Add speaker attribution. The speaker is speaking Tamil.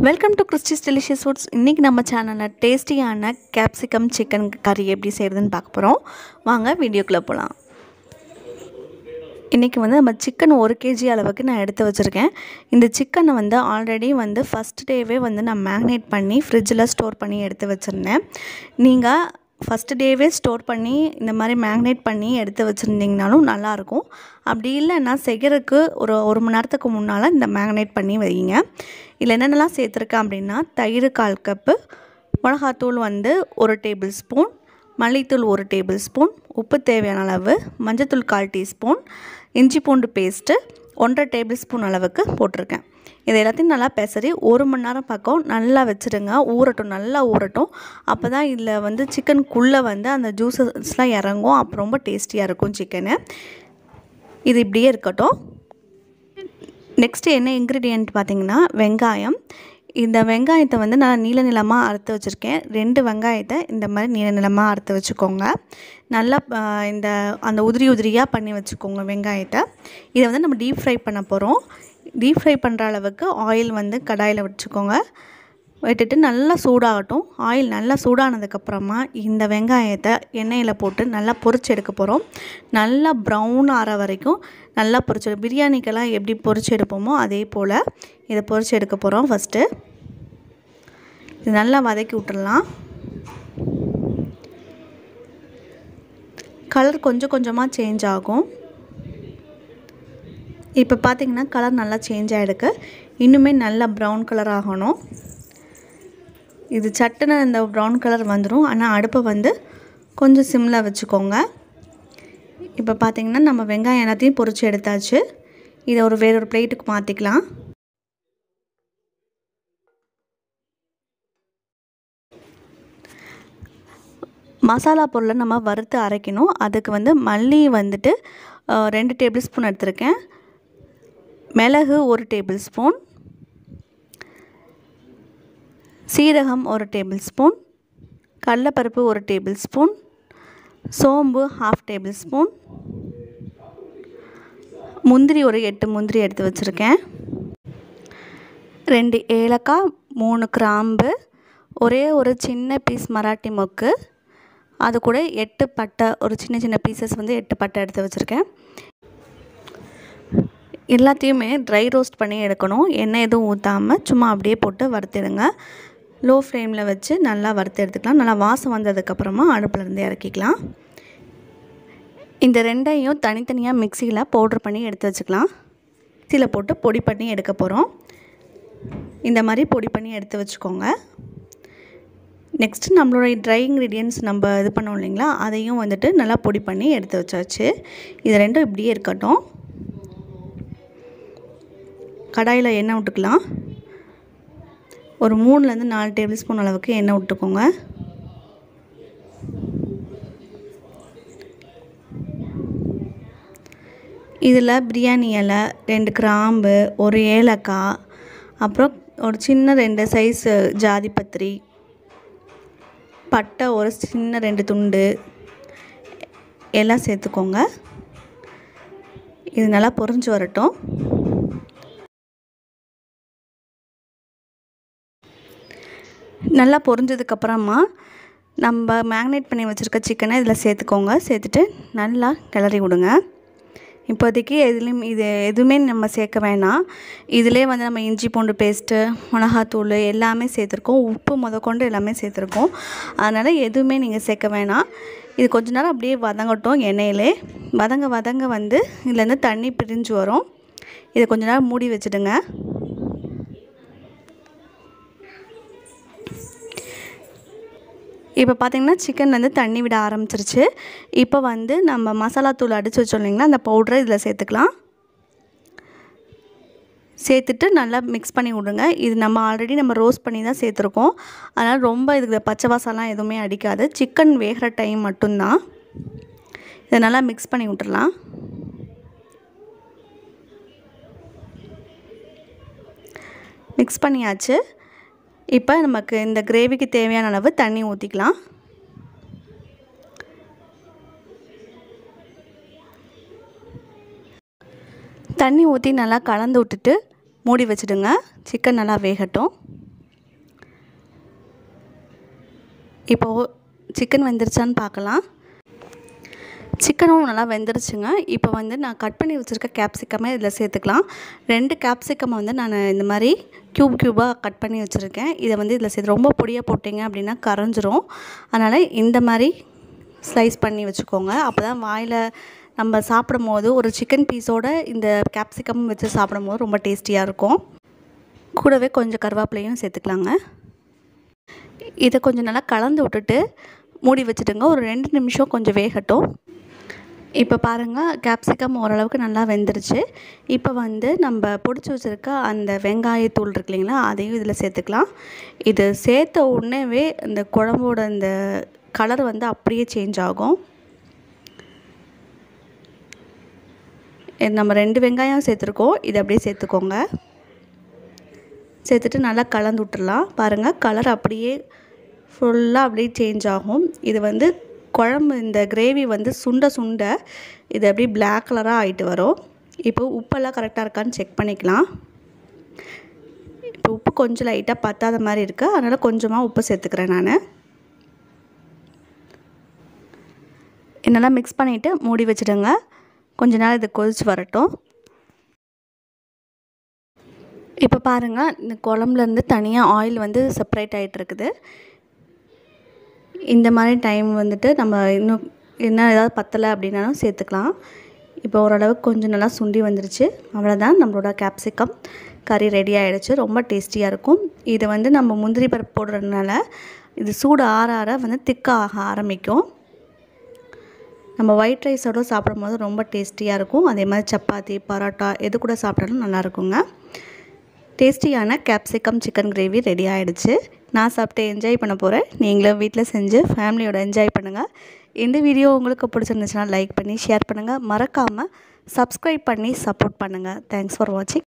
Speaker 1: welcome to Christy's delicious foods இன்றைக்கி நம்ம சேனலில் டேஸ்டியான கேப்சிகம் சிக்கன் கறி எப்படி செய்கிறதுன்னு பார்க்க போகிறோம் வாங்க வீடியோக்குள்ளே போகலாம் இன்றைக்கி வந்து நம்ம சிக்கன் ஒரு கேஜி அளவுக்கு நான் எடுத்து வச்சுருக்கேன் இந்த சிக்கனை வந்து ஆல்ரெடி வந்து ஃபஸ்ட் டேவே வந்து நான் மேக்னேட் பண்ணி ஃப்ரிட்ஜில் ஸ்டோர் பண்ணி எடுத்து வச்சுருந்தேன் நீங்கள் ஃபஸ்ட் டேவே ஸ்டோர் பண்ணி இந்த மாதிரி மேக்னேட் பண்ணி எடுத்து வச்சுருந்தீங்கனாலும் நல்லாயிருக்கும் அப்படி இல்லைன்னா செய்கிறதுக்கு ஒரு ஒரு மணி நேரத்துக்கு முன்னால் இந்த மேக்னேட் பண்ணி வைங்க இதில் என்னென்னலாம் சேர்த்துருக்கேன் அப்படின்னா தயிர் கால் கப்பு மிளகாத்தூள் வந்து ஒரு டேபிள் ஸ்பூன் மல்லித்தூள் ஒரு டேபிள் ஸ்பூன் உப்பு தேவையான அளவு மஞ்சத்தூள் கால் டீஸ்பூன் இஞ்சி பூண்டு பேஸ்ட்டு ஒன்றரை டேபிள் ஸ்பூன் அளவுக்கு போட்டிருக்கேன் இது எல்லாத்தையும் நல்லா பெசரி ஒரு மணி நேரம் பக்கம் நல்லா வச்சுடுங்க ஊறட்டும் நல்லா ஊறட்டும் அப்போ தான் இதில் வந்து சிக்கனுக்குள்ளே வந்து அந்த ஜூஸஸ்லாம் இறங்கும் அப்போ ரொம்ப டேஸ்டியாக இருக்கும் சிக்கனு இது இப்படியே இருக்கட்டும் நெக்ஸ்ட்டு என்ன இன்க்ரீடியண்ட் பார்த்திங்கன்னா வெங்காயம் இந்த வெங்காயத்தை வந்து நான் நீல நிலமாக அறுத்து வச்சுருக்கேன் ரெண்டு வெங்காயத்தை இந்த மாதிரி நீல நிலமாக அறுத்து வச்சுக்கோங்க நல்லா இந்த அந்த உதிரி உதிரியாக பண்ணி வச்சுக்கோங்க வெங்காயத்தை இதை வந்து நம்ம டீப் ஃப்ரை பண்ண போகிறோம் டீப் ஃப்ரை பண்ணுற அளவுக்கு ஆயில் வந்து கடாயில் வச்சுக்கோங்க விட்டுட்டு நல்லா சூடாகட்டும் ஆயில் நல்லா சூடானதுக்கப்புறமா இந்த வெங்காயத்தை எண்ணெயில் போட்டு நல்லா பொரிச்சு எடுக்க போகிறோம் நல்லா ப்ரௌன் ஆற வரைக்கும் நல்லா பொரிச்சு பிரியாணிக்கெல்லாம் எப்படி பொரிச்சு எடுப்போமோ அதே போல் இதை பொரிச்சு எடுக்க போகிறோம் ஃபஸ்ட்டு இது நல்லா வதக்கி விட்டுடலாம் கலர் கொஞ்சம் கொஞ்சமாக சேஞ்ச் ஆகும் இப்போ பார்த்திங்கன்னா கலர் நல்லா சேஞ்ச் ஆகிடுக்கு இன்னுமே நல்லா ப்ரௌன் கலர் ஆகணும் இது சட்டுன்னு இந்த ப்ரௌன் கலர் வந்துடும் ஆனால் அடுப்பை வந்து கொஞ்சம் சிம்மில் வச்சுக்கோங்க இப்போ பார்த்திங்கன்னா நம்ம வெங்காயம் எல்லாத்தையும் பொரித்து எடுத்தாச்சு இதை ஒரு வேறொரு பிளேட்டுக்கு மாற்றிக்கலாம் மசாலா பொருளை நம்ம வறுத்து அரைக்கணும் அதுக்கு வந்து மல்லி வந்துட்டு ரெண்டு டேபிள் ஸ்பூன் எடுத்திருக்கேன் மிளகு ஒரு டேபிள் ஸ்பூன் சீரகம் ஒரு டேபிள் ஸ்பூன் கடலைப்பருப்பு ஒரு டேபிள் ஸ்பூன் சோம்பு ஹாஃப் டேபிள் ஸ்பூன் முந்திரி ஒரு எட்டு முந்திரி எடுத்து வச்சுருக்கேன் ரெண்டு ஏலக்காய் மூணு கிராம்பு ஒரே ஒரு சின்ன பீஸ் மராட்டி மொக்கு அது கூட எட்டு பட்டை ஒரு சின்ன சின்ன பீசஸ் வந்து எட்டு பட்டை எடுத்து வச்சுருக்கேன் எல்லாத்தையுமே ட்ரை ரோஸ்ட் பண்ணி எடுக்கணும் எண்ணெய் எதுவும் ஊற்றாமல் சும்மா அப்படியே போட்டு வறுத்திடுங்க லோ ஃப்ளேமில் வச்சு நல்லா வறுத்து எடுத்துக்கலாம் நல்லா வாசம் வந்ததுக்கப்புறமா அடுப்புலேருந்து இறக்கிக்கலாம் இந்த ரெண்டையும் தனித்தனியாக மிக்சியில் பவுட்ரு பண்ணி எடுத்து வச்சுக்கலாம் மிக்சியில் போட்டு பொடி பண்ணி எடுக்க போகிறோம் இந்த மாதிரி பொடி பண்ணி எடுத்து வச்சுக்கோங்க நெக்ஸ்ட்டு நம்மளோட ட்ரை இன்க்ரீடியன்ஸ் நம்ம இது பண்ணோம் இல்லைங்களா அதையும் வந்துட்டு நல்லா பொடி பண்ணி எடுத்து வச்சாச்சு இது ரெண்டும் இப்படியே இருக்கட்டும் கடாயில் எண்ணெய் விட்டுக்கலாம் ஒரு மூணுலேருந்து நாலு டேபிள் ஸ்பூன் அளவுக்கு எண்ணெய் விட்டுக்கோங்க இதில் பிரியாணி இலை ரெண்டு கிராம்பு ஒரு ஏலக்காய் அப்புறம் ஒரு சின்ன ரெண்டு சைஸு ஜாதி பத்திரி பட்டை ஒரு சின்ன ரெண்டு துண்டு எல்லாம் சேர்த்துக்கோங்க இது நல்லா பொரிஞ்சு வரட்டும் நல்லா பொரிஞ்சதுக்கப்புறமா நம்ம மேக்னேட் பண்ணி வச்சுருக்க சிக்கனை இதில் சேர்த்துக்கோங்க சேர்த்துட்டு நல்லா கிளறி விடுங்க இப்போதைக்கு எதுலேயும் இது எதுவுமே நம்ம சேர்க்க வேணாம் இதிலே வந்து நம்ம இஞ்சி பூண்டு பேஸ்ட்டு மிளகாத்தூள் எல்லாமே சேர்த்துருக்கோம் உப்பு முதற்கொண்டு எல்லாமே சேர்த்துருக்கோம் அதனால் எதுவுமே நீங்கள் சேர்க்க வேணாம் இது கொஞ்ச நேரம் அப்படியே வதங்கட்டும் எண்ணெயிலே வதங்க வதங்க வந்து இதுலேருந்து தண்ணி பிரிஞ்சு வரும் இதை கொஞ்ச நேரம் மூடி வச்சுடுங்க இப்போ பார்த்திங்கன்னா சிக்கன் வந்து தண்ணி விட ஆரம்பிச்சிருச்சு இப்போ வந்து நம்ம மசாலா தூள் அடித்து வச்சோம் இல்லைங்களா அந்த பவுட்ரை இதில் சேர்த்துக்கலாம் சேர்த்துட்டு நல்லா மிக்ஸ் பண்ணி விடுங்க இது நம்ம ஆல்ரெடி நம்ம ரோஸ்ட் பண்ணி தான் சேர்த்துருக்கோம் அதனால் ரொம்ப இதுக்கு பச்சை வாசம்லாம் எதுவுமே அடிக்காது சிக்கன் வேகிற டைம் மட்டும்தான் இதை நல்லா மிக்ஸ் பண்ணி விட்டுடலாம் மிக்ஸ் பண்ணியாச்சு இப்போ நமக்கு இந்த கிரேவிக்கு தேவையான அளவு தண்ணி ஊற்றிக்கலாம் தண்ணி ஊற்றி நல்லா கலந்து விட்டுட்டு மூடி வச்சுடுங்க சிக்கன் நல்லா வேகட்டும் இப்போது சிக்கன் வெந்துருச்சான்னு பார்க்கலாம் சிக்கனும் நல்லா வெந்துருச்சுங்க இப்போ வந்து நான் கட் பண்ணி வச்சுருக்க கேப்சிக்கமே இதில் சேர்த்துக்கலாம் ரெண்டு கேப்சிகம் வந்து நான் இந்த மாதிரி க்யூப் க்யூபாக கட் பண்ணி வச்சுருக்கேன் இதை வந்து இதில் சேர்த்து ரொம்ப பொடியாக போட்டிங்க அப்படின்னா கரைஞ்சிரும் அதனால் இந்த மாதிரி ஸ்லைஸ் பண்ணி வச்சுக்கோங்க அப்போ தான் வாயில் நம்ம சாப்பிடும் போது ஒரு சிக்கன் பீஸோட இந்த கேப்சிகம் வச்சு சாப்பிடும் போது ரொம்ப டேஸ்டியாக இருக்கும் கூடவே கொஞ்சம் கருவேப்பிலையும் சேர்த்துக்கலாங்க இதை கொஞ்சம் நல்லா கலந்து விட்டுட்டு மூடி வச்சுட்டுங்க ஒரு ரெண்டு நிமிஷம் கொஞ்சம் வேகட்டும் இப்போ பாருங்கள் கேப்சிகம் ஓரளவுக்கு நல்லா வெந்துருச்சு இப்போ வந்து நம்ம பொடிச்சு வச்சுருக்க அந்த வெங்காயத்தூள் இருக்கு இல்லைங்களா அதையும் இதில் சேர்த்துக்கலாம் இது சேர்த்த உடனேவே இந்த குழம்போட அந்த கலர் வந்து அப்படியே சேஞ்ச் ஆகும் நம்ம ரெண்டு வெங்காயம் சேர்த்துருக்கோம் இதை அப்படியே சேர்த்துக்கோங்க சேர்த்துட்டு நல்லா கலந்து விட்டுறலாம் பாருங்கள் கலர் அப்படியே ஃபுல்லாக அப்படியே சேஞ்ச் ஆகும் இது வந்து குழம்பு இந்த கிரேவி வந்து சுண்ட சுண்ட இது அப்படியே பிளாக் கலராக ஆகிட்டு வரும் இப்போ உப்பெல்லாம் கரெக்டாக இருக்கான்னு செக் பண்ணிக்கலாம் இப்போ உப்பு கொஞ்சம் லைட்டாக பத்தாத மாதிரி இருக்குது அதனால் கொஞ்சமாக உப்பு சேர்த்துக்கிறேன் நான் என்னெல்லாம் மிக்ஸ் பண்ணிவிட்டு மூடி வச்சுடுங்க கொஞ்ச நேரம் இது கொதிச்சு வரட்டும் இப்போ பாருங்கள் இந்த குழம்புலேருந்து தனியாக ஆயில் வந்து செப்பரேட் ஆகிட்டு இருக்குது இந்த மாதிரி டைம் வந்துட்டு நம்ம இன்னும் என்ன ஏதாவது பத்தலை அப்படின்னாலும் சேர்த்துக்கலாம் இப்போ ஓரளவுக்கு கொஞ்சம் நல்லா சுண்டி வந்துருச்சு அவ்வளோதான் நம்மளோட கேப்சிகம் கறி ரெடி ஆகிடுச்சு ரொம்ப டேஸ்டியாக இருக்கும் இது வந்து நம்ம முந்திரி பருப்பு போடுறதுனால இது சூடு ஆற ஆற வந்து திக்காக ஆரம்பிக்கும் நம்ம ஒயிட் ரைஸோடு சாப்பிடும் போது ரொம்ப டேஸ்டியாக இருக்கும் அதே மாதிரி சப்பாத்தி பரோட்டா எது கூட சாப்பிட்டாலும் நல்லாயிருக்குங்க டேஸ்டியான கேப்சிகம் சிக்கன் கிரேவி ரெடி ஆகிடுச்சு நான் சாப்பிட்டு என்ஜாய் பண்ண போகிறேன் நீங்களும் வீட்டில் செஞ்சு ஃபேமிலியோட என்ஜாய் பண்ணுங்கள் இந்த வீடியோ உங்களுக்கு பிடிச்சிருந்துச்சுன்னா லைக் பண்ணி ஷேர் பண்ணுங்கள் மறக்காமல் சப்ஸ்கிரைப் பண்ணி சப்போர்ட் பண்ணுங்கள் தேங்க்ஸ் ஃபார் வாட்சிங்